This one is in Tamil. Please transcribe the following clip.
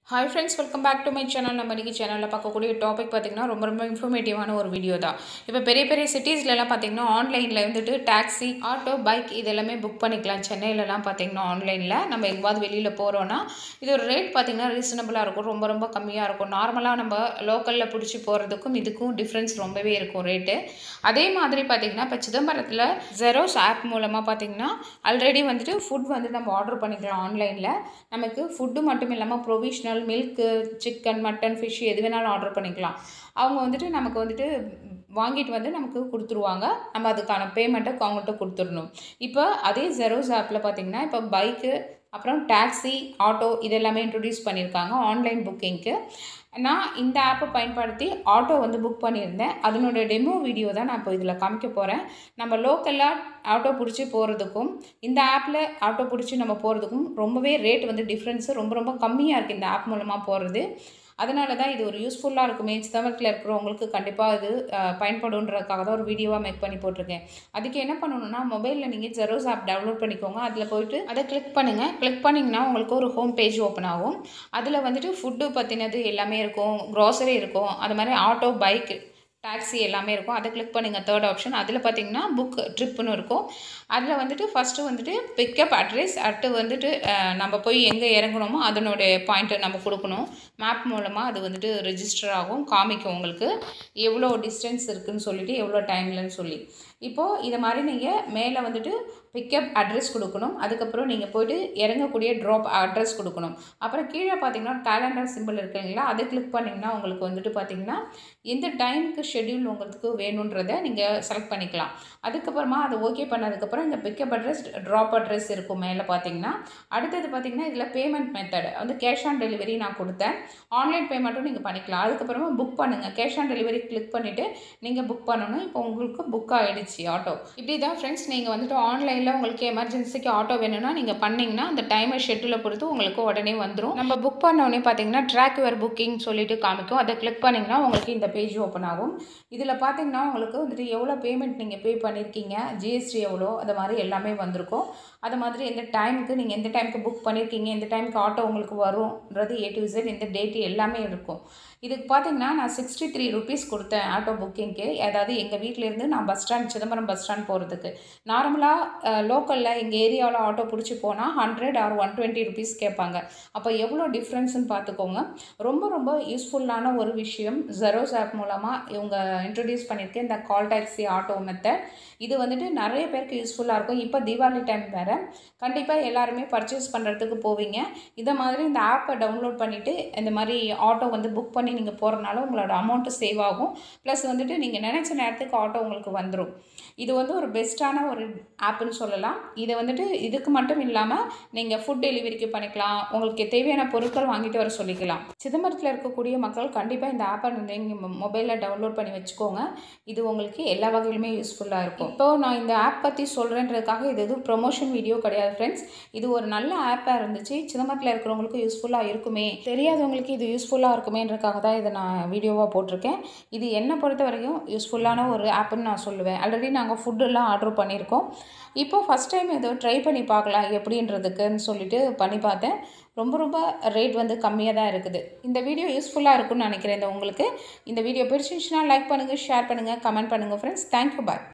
hi friends welcome back to my channel நம்ம இன்றைக்கி சேனலில் பார்க்கக்கூடிய டாபிக் பார்த்திங்கன்னா ரொம்ப ரொம்ப இன்ஃபர்மேட்டிவான ஒரு வீடியோ தான் இப்போ பெரிய பெரிய சிட்டிஸ்லலாம் பார்த்திங்கன்னா ஆன்லைனில் வந்துட்டு டாக்ஸி ஆட்டோ பைக் இது எல்லாமே புக் பண்ணிக்கலாம் சென்னையிலலாம் பார்த்திங்கன்னா ஆன்லைனில் நம்ம எங்கேயாவது வெளியில் போகிறோன்னா இது ஒரு ரேட் பார்த்திங்கன்னா ரீசனபிளாக இருக்கும் ரொம்ப ரொம்ப கம்மியாக இருக்கும் நார்மலாக நம்ம லோக்கலில் பிடிச்சி போகிறதுக்கும் இதுக்கும் டிஃப்ரென்ஸ் ரொம்பவே இருக்கும் ரேட்டு அதே மாதிரி பார்த்திங்கன்னா இப்போ சிதம்பரத்தில் ஜெரோஸ் ஆப் மூலமாக பார்த்திங்கன்னா ஆல்ரெடி வந்துட்டு ஃபுட் வந்து நம்ம ஆர்டர் பண்ணிக்கலாம் ஆன்லைனில் நமக்கு ஃபுட்டு மட்டும் இல்லாமல் provisional milk chicken mutton fish எது வேணாலும் ஆர்டர் பண்ணிக்கலாம் அவங்க வந்துட்டு நமக்கு வந்துட்டு வாங்கிட்டு வந்து நமக்கு கொடுத்துருவாங்க நம்ம அதுக்கான பேமெண்ட்டை அவங்கள்ட்ட கொடுத்துடணும் இப்போ அதே ஜெரோஸ் ஆப்பில் பார்த்திங்கன்னா இப்போ பைக்கு அப்புறம் டாக்ஸி ஆட்டோ இதெல்லாமே இன்ட்ரடியூஸ் பண்ணியிருக்காங்க ஆன்லைன் புக்கிங்க்கு நான் இந்த ஆப்பை பயன்படுத்தி ஆட்டோ வந்து புக் பண்ணியிருந்தேன் அதனோட டெமோ வீடியோ தான் நான் இப்போ இதில் காமிக்க போகிறேன் நம்ம லோக்கலாக ஆட்டோ பிடிச்சி போகிறதுக்கும் இந்த ஆப்பில் ஆட்டோ பிடிச்சி நம்ம போகிறதுக்கும் ரொம்பவே ரேட் வந்து டிஃப்ரென்ஸு ரொம்ப ரொம்ப கம்மியாக இருக்குது இந்த ஆப் மூலமாக போகிறது அதனால தான் இது ஒரு யூஸ்ஃபுல்லாக இருக்குமே சிதம்பரத்தில் இருக்கிறவங்களுக்கு கண்டிப்பாக இது பயன்படுன்றதுக்காக தான் ஒரு வீடியோவாக மேக் பண்ணி போட்டிருக்கேன் அதுக்கு என்ன பண்ணணும்னா மொபைலில் நீங்கள் ஜெரோஸ் ஆப் டவுன்லோட் பண்ணிக்கோங்க அதில் போயிட்டு அதை கிளிக் பண்ணுங்கள் கிளிக் பண்ணிங்கன்னா உங்களுக்கு ஒரு ஹோம் பேஜ் ஓப்பன் ஆகும் அதில் வந்துட்டு ஃபுட்டு பற்றினது எல்லாமே இருக்கும் க்ராசரி இருக்கும் அது மாதிரி ஆட்டோ பைக் டாக்ஸி எல்லாமே இருக்கும் அதை கிளிக் பண்ணுங்கள் தேர்ட் ஆப்ஷன் அதில் பார்த்தீங்கன்னா புக் ட்ரிப்புன்னு இருக்கும் அதில் வந்துட்டு ஃபஸ்ட்டு வந்துட்டு பிக்கப் அட்ரஸ் அடுத்து வந்துட்டு நம்ம போய் எங்கே இறங்கணுமோ அதனுடைய பாயிண்ட்டு நம்ம கொடுக்கணும் மேப் மூலமாக அது வந்துட்டு ரெஜிஸ்டர் ஆகும் காமிக்கும் உங்களுக்கு எவ்வளோ டிஸ்டன்ஸ் இருக்குதுன்னு சொல்லிட்டு எவ்வளோ டைம்லன்னு சொல்லி இப்போது இதை மாதிரி நீங்கள் மேலே வந்துட்டு பிக்கப் அட்ரஸ் கொடுக்கணும் அதுக்கப்புறம் நீங்கள் போய்ட்டு இறங்கக்கூடிய ட்ராப் அட்ரஸ் கொடுக்கணும் அப்புறம் கீழே பார்த்தீங்கன்னா கேலண்டர் சிம்பிள் இருக்குங்களா அதை கிளிக் பண்ணிங்கன்னா உங்களுக்கு வந்துட்டு பார்த்தீங்கன்னா எந்த டைமுக்கு ஷெட்யூல் உங்களுக்கு வேணுன்றதை நீங்கள் செலக்ட் பண்ணிக்கலாம் அதுக்கப்புறமா அதை ஓகே பண்ணதுக்கப்புறம் இந்த பிக்கப் அட்ரஸ் ட்ராப் அட்ரஸ் இருக்கும் மேலே பார்த்தீங்கன்னா அடுத்தது பார்த்தீங்கன்னா இதில் பேமெண்ட் மெத்தட் வந்து கேஷ் ஆன் டெலிவரி நான் கொடுத்தேன் ஆன்லைன் பேமெண்ட்டும் நீங்கள் பண்ணிக்கலாம் அதுக்கப்புறமா புக் பண்ணுங்கள் கேஷ் ஆன் டெலிவரி கிளிக் பண்ணிவிட்டு நீங்கள் புக் பண்ணணும் இப்போ உங்களுக்கு புக் ஆகிடுச்சு ஆட்டோ இப்படி தான் ஃப்ரெண்ட்ஸ் நீங்கள் வந்துட்டு ஆன்லைனில் உங்களுக்கு எமர்ஜென்சிக்கு ஆட்டோ வேணும்னா நீங்கள் பண்ணிங்கன்னா அந்த டைமை ஷெட்யூலை பொறுத்து உங்களுக்கு உடனே வந்துடும் நம்ம புக் பண்ணோடனே பார்த்தீங்கன்னா ட்ராக் யுவர் புக்கிங் சொல்லிட்டு காமிக்கும் அதை கிளிக் பண்ணிங்கன்னா உங்களுக்கு இந்த பேஜ் ஓப்பன் ஆகும் இதில் பார்த்தீங்கன்னா உங்களுக்கு வந்துட்டு எவ்வளோ பேமெண்ட் நீங்கள் பே பண்ணியிருக்கீங்க ஜிஎஸ்டி எவ்வளோ அது மாதிரி எல்லாமே வந்திருக்கும் அது மாதிரி எந்த டைமுக்கு நீங்கள் எந்த டைமுக்கு புக் பண்ணியிருக்கீங்க எந்த டைமுக்கு ஆட்டோ உங்களுக்கு வரும்ன்றது ஏ டு இசட் இந்த டேட்டு எல்லாமே இருக்கும் இதுக்கு பார்த்தீங்கன்னா நான் சிக்ஸ்டி த்ரீ ருபீஸ் கொடுத்தேன் ஆட்டோ புக்கிங்க்கு அதாவது எங்கள் வீட்டிலேருந்து நான் bus stand Chidambaram bus stand போகிறதுக்கு நார்மலாக லோக்கலில் எங்கள் ஏரியாவில் ஆட்டோ பிடிச்சி போனால் hundred or one twenty rupees கேட்பாங்க அப்போ எவ்வளோ டிஃப்ரென்ஸ்னு பார்த்துக்கோங்க ரொம்ப ரொம்ப யூஸ்ஃபுல்லான ஒரு விஷயம் ஜெரோஸ் ஆப் மூலமாக இவங்க இன்ட்ரடியூஸ் பண்ணியிருக்கேன் இந்த கால் டாக்ஸி ஆட்டோ மெத்தட் இது வந்துட்டு நிறைய பேருக்கு யூஸ்ஃபுல்லாக இருக்கும் இப்போ தீபாவளி டைம் வேறு கண்டிப்பாக எல்லாருமே பர்ச்சேஸ் பண்ணுறதுக்கு போவீங்க இதை மாதிரி இந்த ஆப்பை டவுன்லோட் பண்ணிவிட்டு இந்த மாதிரி ஆட்டோ வந்து புக் பண்ணி நீங்கள் போகிறனால உங்களோட அமௌண்ட்டு சேவ் ஆகும் ப்ளஸ் வந்துட்டு நீங்கள் நினச்ச நேரத்துக்கு ஆட்டோ உங்களுக்கு வந்துடும் இது வந்து ஒரு பெஸ்ட்டான ஒரு ஆப்புன்னு சொல்லலாம் இதை வந்துட்டு இதுக்கு மட்டும் இல்லாமல் நீங்கள் ஃபுட் டெலிவரிக்கு பண்ணிக்கலாம் உங்களுக்கு தேவையான பொருட்கள் வாங்கிட்டு வர சொல்லிக்கலாம் சிதம்பரத்தில் இருக்கக்கூடிய மக்கள் கண்டிப்பாக இந்த ஆப்பை வந்து நீங்கள் மொபைலில் டவுன்லோட் பண்ணி வச்சுக்கோங்க இது உங்களுக்கு எல்லா வகையிலுமே யூஸ்ஃபுல்லாக இருக்கும் இப்போது நான் இந்த ஆப் பற்றி சொல்கிறேன்றதுக்காக இது எதுவும் ப்ரொமோஷன் வீடியோ கிடையாது ஃப்ரெண்ட்ஸ் இது ஒரு நல்ல ஆப்பாக இருந்துச்சு சிதம்பரத்தில் இருக்கிறவங்களுக்கு யூஸ்ஃபுல்லாக இருக்குமே தெரியாதவங்களுக்கு இது யூஸ்ஃபுல்லாக இருக்குமேன்றதுக்காக தான் இதை நான் வீடியோவாக போட்டிருக்கேன் இது என்னை பொறுத்த வரைக்கும் யூஸ்ஃபுல்லான ஒரு ஆப்புன்னு நான் சொல்லுவேன் ஆல்ரெடி நாங்கள் ஃபுட்டெல்லாம் ஆர்டர் பண்ணியிருக்கோம் இப்போ ஃபஸ்ட் டைம் ஏதோ ட்ரை பண்ணி பார்க்கலாம் எப்படின்றதுக்குன்னு சொல்லிட்டு பண்ணி பார்த்தேன் ரொம்ப ரொம்ப ரேட் வந்து கம்மியாக தான் இருக்குது இந்த வீடியோ யூஸ்ஃபுல்லாக இருக்கும்னு நினைக்கிறேன் இந்த உங்களுக்கு இந்த வீடியோ பிடிச்சிருந்துச்சுன்னா லைக் பண்ணுங்கள் ஷேர் பண்ணுங்கள் கமெண்ட் பண்ணுங்கள் ஃப்ரெண்ட்ஸ் தேங்க்யூ பாய்